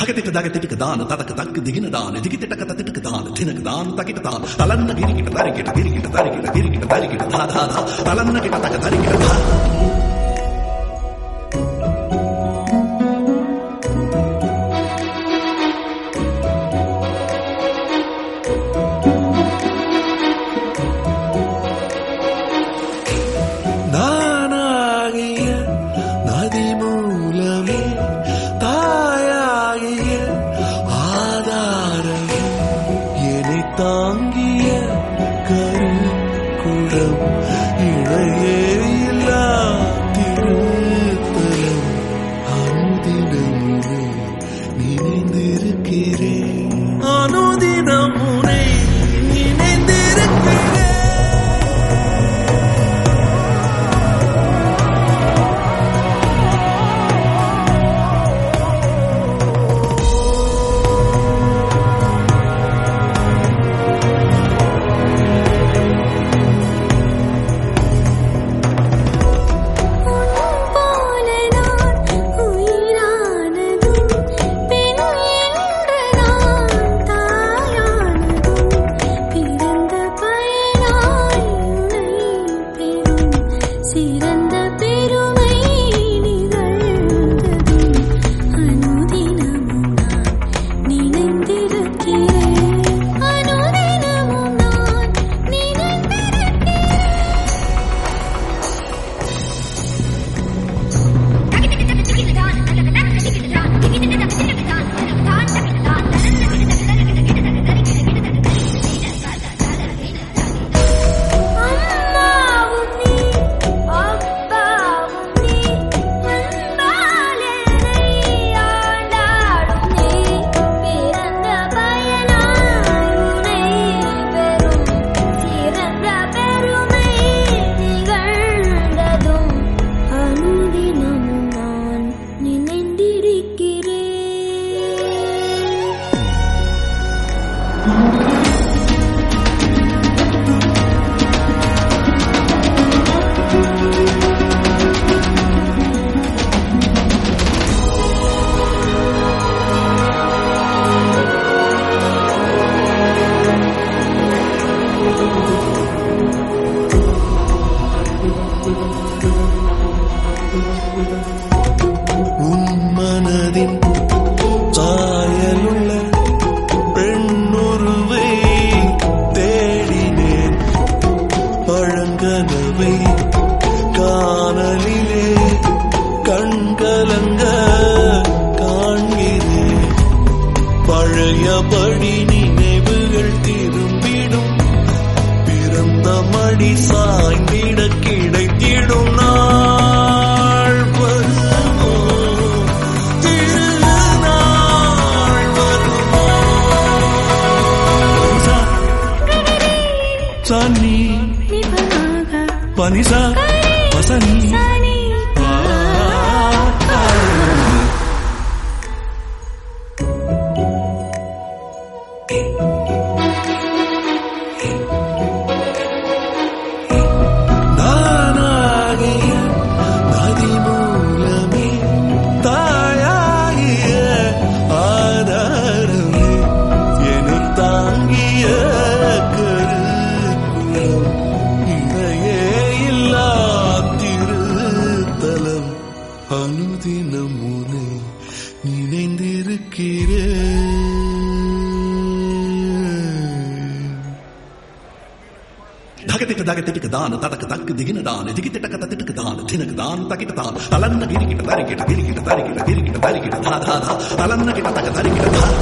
தகதிக்கு தகதிக்கு தான் ததக்கு தக்கு திகின தான் திகிட்டு டக்க தத்திட்டுக்கு தான் தினக்கு தான் தக்கிட்டு தான் தலன்ன கிரிக்கிட்ட தரிக்கிட்ட கிரிக்கிட்ட தரிக்கிட்ட கிரிக்கிட்ட தரிக்கிட்ட தா தா தா தலன்ன கிட்ட தக்க தரிக்கிட்ட தா நானாகிய நதி மூலமே தாயாகிய ஆதாரமே என்னை தாங்கிய கருக்குடம் இணையே இல்லா திருத்தலம் அனுதினமுனை நினைந்திருக்கிறேன் அனுதினமுனை நினைந்திருக்கிறேன் போல நான் உயிரானதும் பெண் என்ற நான் தாயானதும் பிறந்த பயனாய் உனை பெறும் சிறந்த பெருமை நிகழ்ந்ததும் அனுதினமும் நான் நினைந்திருக்கிறேன் அனுதினமும் நான் நினைந்திருக்கிறேன் அம்மாவும் நீ அப்பாவும் நீ அன்பாலே ஆண்டாடும் நீ பிறந்த பயனாய் உனை பெறும் சிறந்த பெருமை நிகழ்ந்ததும் அனுதினமும் நான் நினைந்திருக்கிறேன் உன் மனதின் சாயலுள்ள பெண்ணுருவை தேடினேன் பழங்கனவை காணலிலே கண்கலங்க காண்கிறேன் பழையபடி நினைவுகள் திரும்பிடும் பிறந்த மடி சாய்ந்திட கிடைத்திடும் நாள் வருமோ திருநாள் வருமோ சா, சனி நிபனாக பனிசா வசனி சனி நானாகிய நதி மூலமே தாயாகிய ஆதாரமே என்னை தாங்கிய கருக்குலம் இணையே இல்லா திருத்தலம் அனுதினம் உனை நினைந்திருக்கிறேன் தகதிக்கு தகதிக்கு தான் ததக்கு தக்கு திகின தான் திகிட்டு டக்க தத்திட்டுக்கு தான் தினக்கு தான் தக்கிட்டு தான் தலன்ன கிரிக்கிட்ட தரிக்கிட்ட கிரிக்கிட்ட தரிக்கிட்ட கிரிக்கிட்ட தரிக்கிட்ட தா தா தா தலன்ன கிட்ட தக்க தரிக்கிட்ட தா